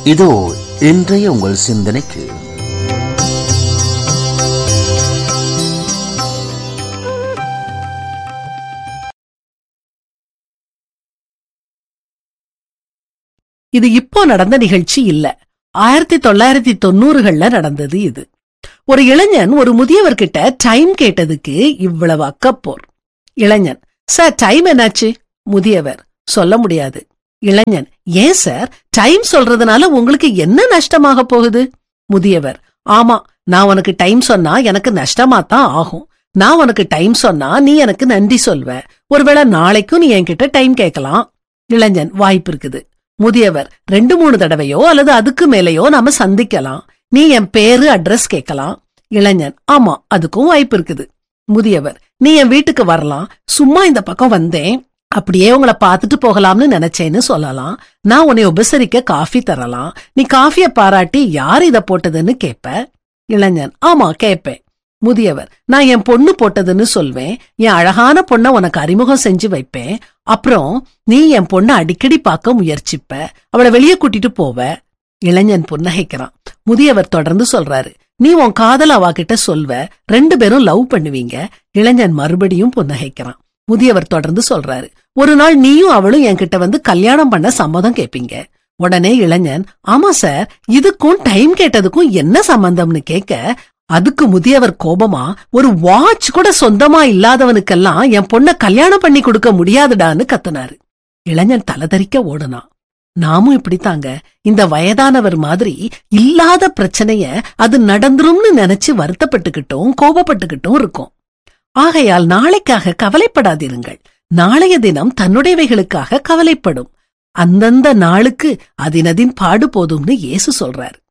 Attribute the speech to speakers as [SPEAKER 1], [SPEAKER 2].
[SPEAKER 1] இதோ இன்றைய உங்கள் சிந்தனைக்கு
[SPEAKER 2] இது இப்போ நடந்த நிகழ்ச்சி இல்ல ஆயிரத்தி தொள்ளாயிரத்தி தொண்ணூறுகள்ல நடந்தது இது ஒரு இளைஞன் ஒரு முதியவர்கிட்ட டைம் கேட்டதுக்கு இவ்வளவு அக்கப்போர் இளைஞன் சார் டைம் என்னாச்சு முதியவர் சொல்ல முடியாது இளைஞன் ஏன் சார் டைம் சொல்றதுனால உங்களுக்கு என்ன நஷ்டமாக போகுது முதியவர் ஆமா நான் உனக்கு டைம் சொன்னா எனக்கு நஷ்டமா தான் ஆகும் நான் உனக்கு டைம் சொன்னா நீ எனக்கு நன்றி சொல்வ ஒருவேளை நாளைக்கும் நீ என்கிட்ட டைம் கேட்கலாம் இளைஞன் வாய்ப்பு இருக்குது முதியவர் ரெண்டு மூணு தடவையோ அல்லது அதுக்கு மேலேயோ நாம சந்திக்கலாம் நீ என் பேரு அட்ரஸ் கேட்கலாம் இளைஞன் ஆமா அதுக்கும் வாய்ப்பு இருக்குது முதியவர் நீ என் வீட்டுக்கு வரலாம் சும்மா இந்த பக்கம் வந்தேன் அப்படியே உங்களை பார்த்துட்டு போகலாம்னு நினைச்சேன்னு சொல்லலாம் நான் உன்னை உபசரிக்க காஃபி தரலாம் நீ காஃபிய பாராட்டி யார் இத போட்டதுன்னு கேப்ப இளைஞன் ஆமா கேப்பேன் முதியவர் நான் என் பொண்ணு போட்டதுன்னு சொல்வேன் என் அழகான பொண்ண உனக்கு அறிமுகம் செஞ்சு வைப்பேன் அப்புறம் நீ என் பொண்ண அடிக்கடி பார்க்க முயற்சிப்ப அவளை வெளியே கூட்டிட்டு போவ இளைஞன் புன்னகைக்கிறான் முதியவர் தொடர்ந்து சொல்றாரு நீ உன் காதல் அவாகிட்ட சொல்வ ரெண்டு பேரும் லவ் பண்ணுவீங்க இளைஞன் மறுபடியும் புன்னகைக்கிறான் முதியவர் தொடர்ந்து சொல்றாரு ஒரு நாள் நீயும் அவளும் என்கிட்ட வந்து கல்யாணம் பண்ண சம்மதம் கேப்பீங்க உடனே இளைஞன் ஆமா சார் இதுக்கும் டைம் கேட்டதுக்கும் என்ன சம்பந்தம்னு கேட்க அதுக்கு முதியவர் கோபமா ஒரு வாட்ச் கூட சொந்தமா இல்லாதவனுக்கெல்லாம் என் பொண்ண கல்யாணம் பண்ணி கொடுக்க முடியாதுடான்னு கத்துனாரு இளைஞன் தலதறிக்க ஓடுனான் நாமும் இப்படித்தாங்க இந்த வயதானவர் மாதிரி இல்லாத பிரச்சனைய அது நடந்துரும்னு நினைச்சு வருத்தப்பட்டுக்கிட்டும் கோபப்பட்டுக்கிட்டும் இருக்கும் ஆகையால் நாளைக்காக கவலைப்படாதிருங்கள் நாளைய தினம் தன்னுடையவைகளுக்காக கவலைப்படும் அந்தந்த நாளுக்கு அதினதின் பாடு போதும்னு இயேசு சொல்றாரு